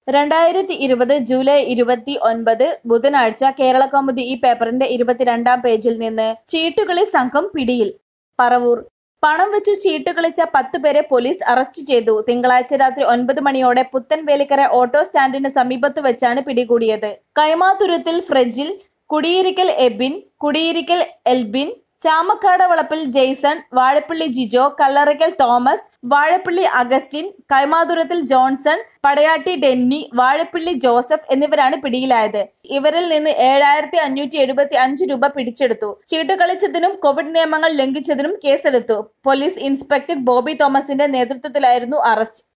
രണ്ടായിരത്തി ഇരുപത് ജൂലൈ ഇരുപത്തി ഒൻപത് ബുധനാഴ്ച കേരളകൗമുദി ഈ പേപ്പറിന്റെ ഇരുപത്തിരണ്ടാം പേജിൽ നിന്ന് ചീട്ടുകളി സംഘം പിടിയിൽ പറവൂർ പണം വെച്ചു ചീട്ട് കളിച്ച പത്ത് പേരെ പോലീസ് അറസ്റ്റ് ചെയ്തു തിങ്കളാഴ്ച രാത്രി ഒൻപത് മണിയോടെ പുത്തൻവേലിക്കര ഓട്ടോ സ്റ്റാൻഡിന് സമീപത്ത് വെച്ചാണ് പിടികൂടിയത് കൈമാതുരത്തിൽ ഫ്രെജിൽ കുടിയിരിക്കൽ എബിൻ കുടിയിരിക്കൽ എൽബിൻ ചാമക്കാട് വളപ്പിൽ ജെയ്സൺ വാഴപ്പള്ളി ജിജോ കല്ലറയ്ക്കൽ തോമസ് വാഴപ്പള്ളി അഗസ്റ്റിൻ കൈമാതുരത്തിൽ ജോൺസൺ പടയാട്ടി ഡെന്നി വാഴപ്പള്ളി ജോസഫ് എന്നിവരാണ് പിടിയിലായത് ഇവരിൽ നിന്ന് ഏഴായിരത്തി അഞ്ഞൂറ്റി എഴുപത്തി അഞ്ച് രൂപ പിടിച്ചെടുത്തു ചീട്ട് കളിച്ചതിനും കോവിഡ് നിയമങ്ങൾ ലംഘിച്ചതിനും കേസെടുത്തു പോലീസ് ഇൻസ്പെക്ടർ ബോബി തോമസിന്റെ നേതൃത്വത്തിലായിരുന്നു അറസ്റ്റ്